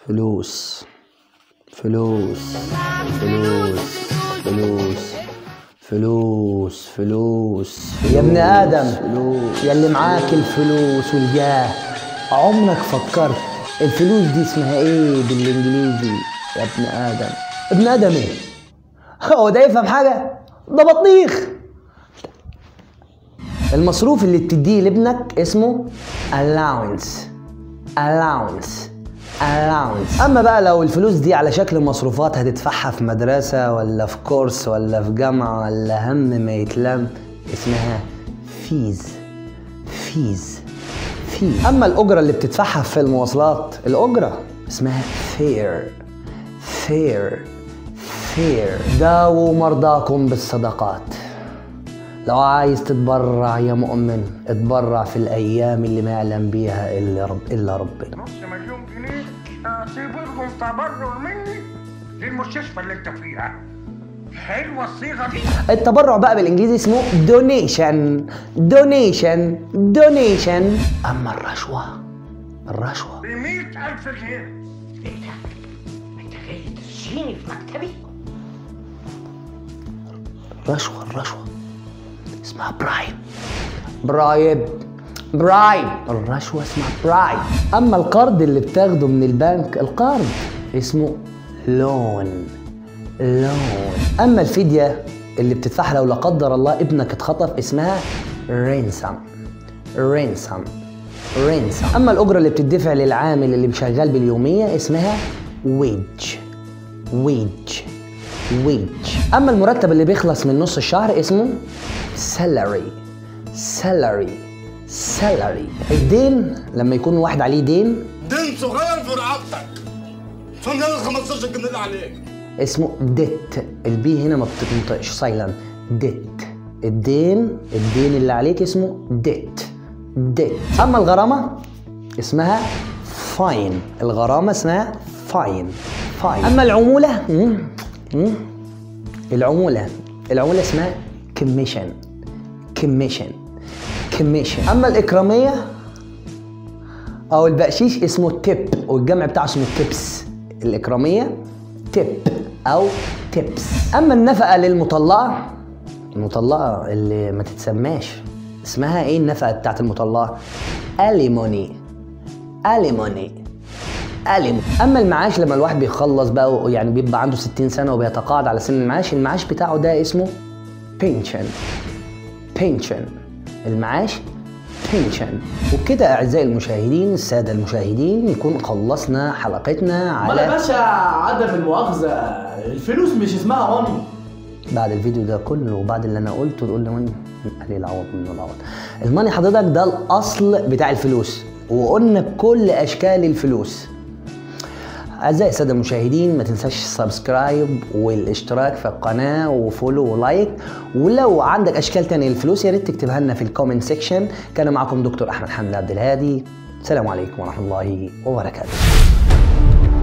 فلوس فلوس فلوس فلوس فلوس فلوس يا ابن ادم فلوس يا اللي معاك الفلوس والجاه عمرك فكرت الفلوس دي اسمها ايه بالانجليزي يا ابن ادم ابن ادم ايه هو ده يفهم حاجه ده بطيخ المصروف اللي بتديه لابنك اسمه allowance allowance allowance اما بقى لو الفلوس دي على شكل مصروفات هتدفعها في مدرسة ولا في كورس ولا في جامعة ولا هم ما يتلم اسمها فيز فيز فيز اما الاجرة اللي بتدفعها في المواصلات الاجرة اسمها فير فير فير داووا مرضاكم بالصدقات لو عايز تتبرع يا مؤمن اتبرع في الايام اللي ما يعلم بيها الا رب الا ربنا نص مليون جنيه اعتبرهم تبرع مني للمستشفى اللي انت فيها حلوه الصيغه دي التبرع بقى بالانجليزي اسمه دونيشن دونيشن دونيشن اما الرشوه الرشوه ب 100000 جنيه ايه ده؟ انت جاي ترشيني في مكتبي؟ الرشوه الرشوه اسمها برايب برايب برايب الرشوه اسمها برايب اما القرض اللي بتاخده من البنك القرض اسمه لون لون اما الفديه اللي بتدفعها لو لا قدر الله ابنك اتخطف اسمها رينسم رينسم رينسم اما الاجره اللي بتدفع للعامل اللي شغال باليوميه اسمها ويج ويج ويج اما المرتب اللي بيخلص من نص الشهر اسمه salary salary salary الدين لما يكون واحد عليه دين دين صغير في رقبتك فمن ال 15 جنيه اللي عليك اسمه ديت البي هنا ما بتنطقش سايلنت ديت الدين الدين اللي عليك اسمه ديت ديت اما الغرامه اسمها فاين الغرامه اسمها فاين فاين اما العموله مم، مم، العموله العموله اسمها كميشن كميشن كميشن اما الاكراميه او البقشيش اسمه تيب والجمع بتاعه اسمه تيبس الاكراميه تيب او تيبس اما النفقه للمطلقه المطلقه اللي ما تتسماش اسمها ايه النفقه بتاعت المطلقه اليموني اليموني ألم أما المعاش لما الواحد بيخلص بقى يعني بيبقى عنده 60 سنة وبيتقاعد على سن المعاش المعاش بتاعه ده اسمه بنشن بنشن المعاش بنشن وبكده أعزائي المشاهدين السادة المشاهدين نكون خلصنا حلقتنا ما يا على باشا عدم المؤاخذة الفلوس مش اسمها ماني بعد الفيديو ده كله وبعد اللي انا قلته تقول لي ماني قال لي العوض منه العوض الماني حضرتك ده الاصل بتاع الفلوس وقلنا بكل اشكال الفلوس اعزائي الساده المشاهدين ما تنساش السبسكرايب والاشتراك في القناه وفولو ولايك ولو عندك اشكال تانية للفلوس يا ريت تكتبها لنا في الكومنت سيكشن كان معكم دكتور احمد حمد عبد الهادي السلام عليكم ورحمه الله وبركاته